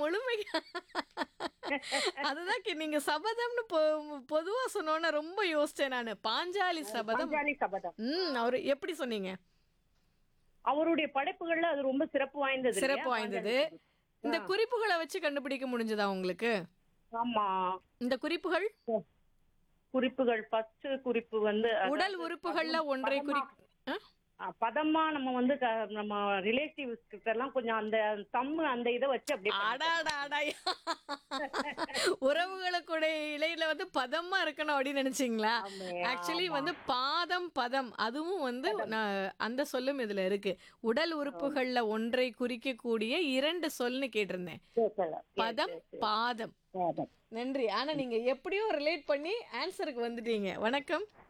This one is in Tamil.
முழுமையா அதுதான் கே- நீங்க சபதம்னு பொ- பொதுவா சொன்னோன்னே ரொம்ப யோசிச்சேன் நானு பாஞ்சாலி சபதம் பாஞ்சாலி சபதம் ம் அவரு எப்படி சொன்னீங்க அவருடைய படைப்புகள்ல அது ரொம்ப சிறப்பு வாய்ந்தது இல்லையா? சிறப்பு வாய்ந்தது இந்த குறிப்புகளை வச்சு கண்டுபிடிக்க முடிஞ்சதா உங்களுக்கு ஆமா இந்த குறிப்புகள் குறிப்புகள் ஃபர்ஸ்ட் குறிப்பு வந்து அதாவது உடல் உறுப்புகள்ல ஒன்றை குறி ஆ? ஆ, பதமா நம்ம வந்து க- நம்ம ரிலேட்டிவ்ஸ் கிட்ட எல்லாம் கொஞ்சம் அந்த தம்மு அந்த இதை வச்சு அப்படியே அடாடா அடா உறவுகளுக்குடைய இடையில வந்து பதமா இருக்கணும் அப்படின்னு நினைச்சீங்களா ஆமா, ஆக்சுவலி வந்து பாதம் பதம் அதுவும் வந்து நான் அந்த சொல்லும் இதுல இருக்கு உடல் உறுப்புகள்ல ஒன்றை குறிக்கக்கூடிய இரண்டு சொல்னு கேட்டிருந்தேன் கேட்கல. பதம் பாதம் பதம். நன்றி ஆனா நீங்க எப்படியோ ரிலேட் பண்ணி ஆன்சருக்கு வந்துட்டீங்க வணக்கம்